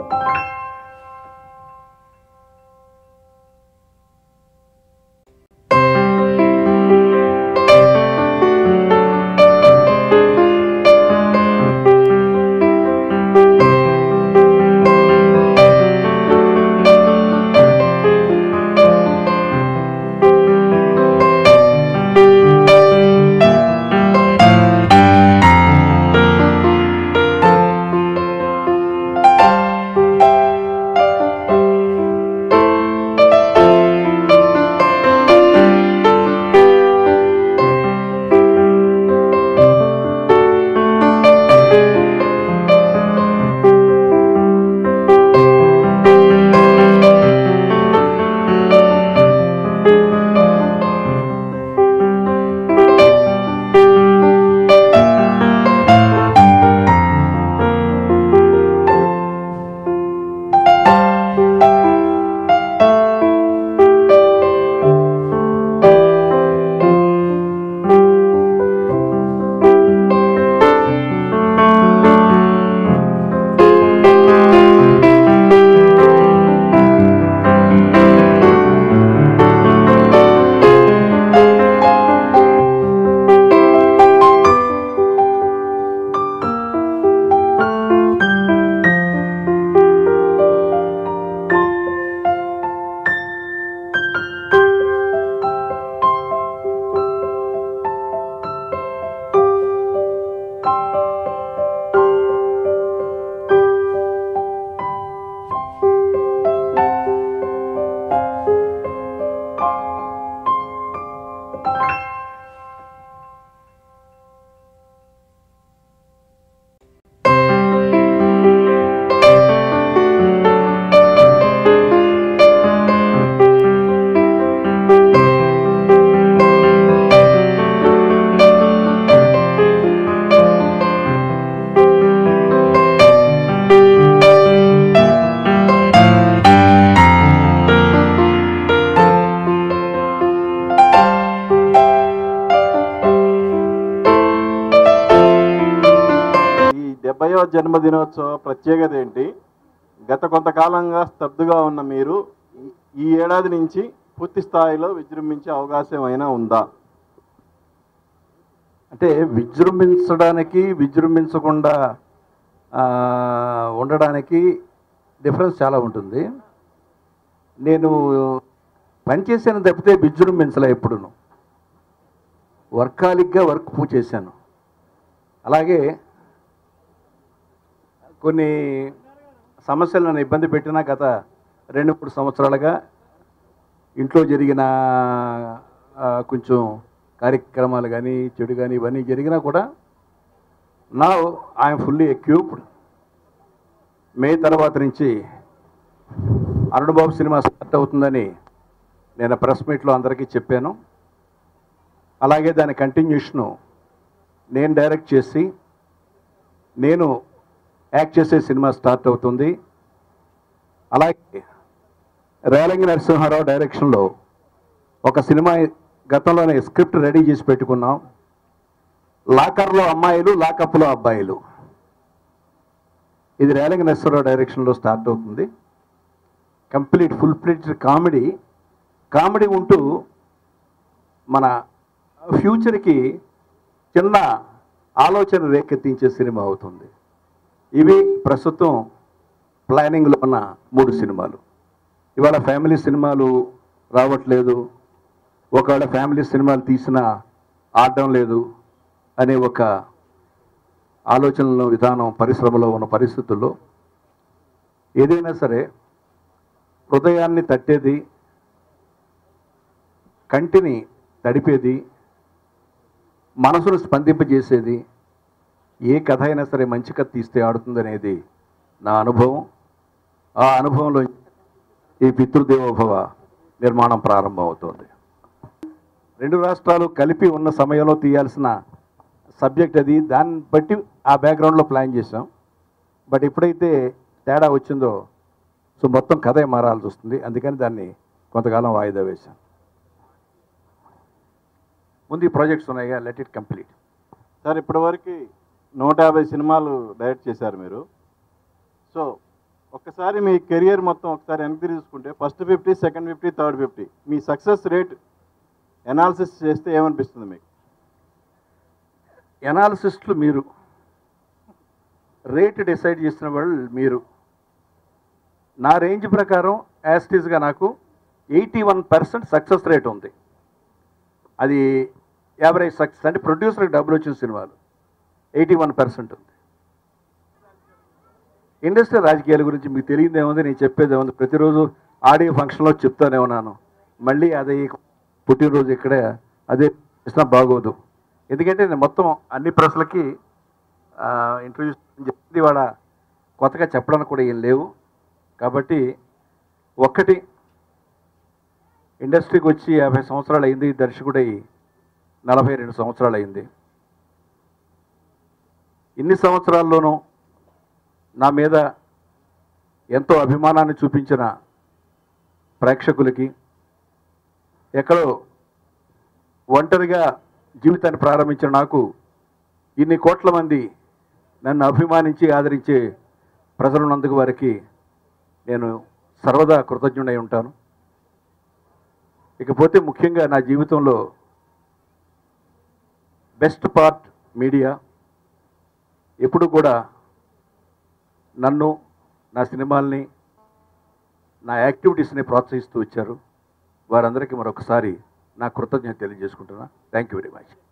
ఈ డెబ్బైవ జన్మదినోత్సవ ప్రత్యేకత ఏంటి గత కొంతకాలంగా స్తబ్దుగా ఉన్న మీరు ఈ- ఈ ఏడాది నుంచి పూర్తి స్థాయిలో విజృంభించే అవకాశం అయినా ఉందా అంటే విజృంభించడానికి విజృంభించకుండా ఆ, ఉండడానికి డిఫరెన్స్ చాలా ఉంటుంది నేను పనిచేసాను తప్పితే విజృంభించలే ఎప్పుడును వర్కాలిక్గా వర్క్ పూ చేశాను అలాగే కొన్ని సమస్యలు నన్ను ఇబ్బంది పెట్టినా గత రెండు మూడు సంవత్సరాలుగా ఇంట్లో జరిగిన ఆ, కొంచెం కార్యక్రమాలు కానీ చెడు కానీ ఇవన్నీ జరిగినా కూడా నా ఐఎమ్ ఫుల్లీ ఎక్యూప్డ్ మే తర్వాత నుంచి అరుణబాబు సినిమా స్టార్ట్ అవుతుందని నేను ప్రెస్ మీట్లో అందరికీ చెప్పాను అలాగే దాని కంటిన్యూషను నేను డైరెక్ట్ చేసి నేను యాక్ట్ చేసే సినిమా స్టార్ట్ అవుతుంది అలాగే రేలంగి నరసింహారావు డైరెక్షన్లో ఒక సినిమా గతంలోనే స్క్రిప్ట్ రెడీ చేసి పెట్టుకున్నాం లాకర్లో అమ్మాయిలు లాకప్లో అబ్బాయిలు ఇది రేలంగి నరసింహారావు డైరెక్షన్లో స్టార్ట్ అవుతుంది complete full plate comedy comedy ఉంటూ మన ఫ్యూచర్కి చిన్న ఆలోచన రేకెత్తించే సినిమా అవుతుంది ఇవి ప్రస్తుతం ప్లానింగ్లో ఉన్న మూడు సినిమాలు ఇవాళ ఫ్యామిలీ సినిమాలు రావట్లేదు ఒకవేళ ఫ్యామిలీ సినిమాలు తీసినా ఆడడం లేదు అనే ఒక ఆలోచనలో విధానం పరిశ్రమలో ఉన్న పరిస్థితుల్లో ఏదైనా సరే హృదయాన్ని తట్టేది కంటిని తడిపేది మనసును స్పందింపజేసేది ఏ కథ అయినా సరే మంచి కథ తీస్తే ఆడుతుందనేది నా అనుభవం ఆ అనుభవంలో ఈ పితృదేవోభవ నిర్మాణం ప్రారంభమవుతోంది రెండు రాష్ట్రాలు కలిపి ఉన్న సమయంలో తీయాల్సిన సబ్జెక్ట్ అది దాన్ని బట్టి ఆ బ్యాక్గ్రౌండ్లో ప్లాన్ చేసాం బట్ ఎప్పుడైతే తేడా వచ్చిందో సో మొత్తం కథే మారాల్సి వస్తుంది అందుకని దాన్ని కొంతకాలం వాయిదా వేశాం ముందు ఈ ప్రాజెక్ట్స్ ఉన్నాయిగా లెట్ ఇట్ కంప్లీట్ సార్ ఇప్పటివరకు నూట యాభై సినిమాలు డైరెక్ట్ చేశారు మీరు సో ఒక్కసారి మీ కెరియర్ మొత్తం ఒకసారి వెనక్కి తిరిగి చూసుకుంటే first fifty second fifty third fifty మీ సక్సెస్ రేట్ ఎనాలిసిస్ చేస్తే ఏమనిపిస్తుంది మీకు ఎనాలిసిస్ట్లు మీరు రేట్ డిసైడ్ చేసిన వాళ్ళు మీరు నా రేంజ్ ప్రకారం యాస్టీస్గా నాకు eighty one percent success rate ఉంది అది యావరేజ్ సక్సెస్ అంటే ప్రొడ్యూసర్కి డబ్బులు వచ్చిన సినిమాలు ఎయిటీ వన్ పర్సెంట్ ఉంది ఇండస్ట్రీ రాజకీయాల గురించి మీకు తెలియదు ఏముంది నేను చెప్పేది ఏముంది ప్రతిరోజు ఆడియో ఫంక్షన్లో చెప్తానే ఉన్నాను మళ్ళీ అదే పుట్టినరోజు ఇక్కడే అదే చేసినా బాగోదు ఎందుకంటే నేను మొత్తం అన్ని ప్రశ్నలకి ఇంటర్వ్యూ చెప్పింది వాడ కొత్తగా చెప్పడానికి కూడా ఏం లేవు కాబట్టి ఒక్కటి ఇండస్ట్రీకి వచ్చి యాభై సంవత్సరాలు అయింది దర్శకుడై నలభై రెండు సంవత్సరాలు అయింది ఇన్ని సంవత్సరాల్లోనూ నా మీద ఎంతో అభిమానాన్ని చూపించిన ప్రేక్షకులకి ఎక్కడో ఒంటరిగా జీవితాన్ని ప్రారంభించిన నాకు ఇన్ని కోట్ల మంది నన్ను అభిమానించి ఆదరించే ప్రజలున్నందుకు వారికి నేను సర్వదా కృతజ్ఞుడై ఉంటాను ఇకపోతే ముఖ్యంగా నా జీవితంలో బెస్ట్ పార్ట్ మీడియా ఎప్పుడు కూడా నన్ను నా సినిమాల్ని నా యాక్టివిటీస్ని ప్రోత్సహిస్తూ వచ్చారు వారందరికీ మరొకసారి నా కృతజ్ఞత తెలియజేసుకుంటున్నా థ్యాంక్ యూ వెరీ మచ్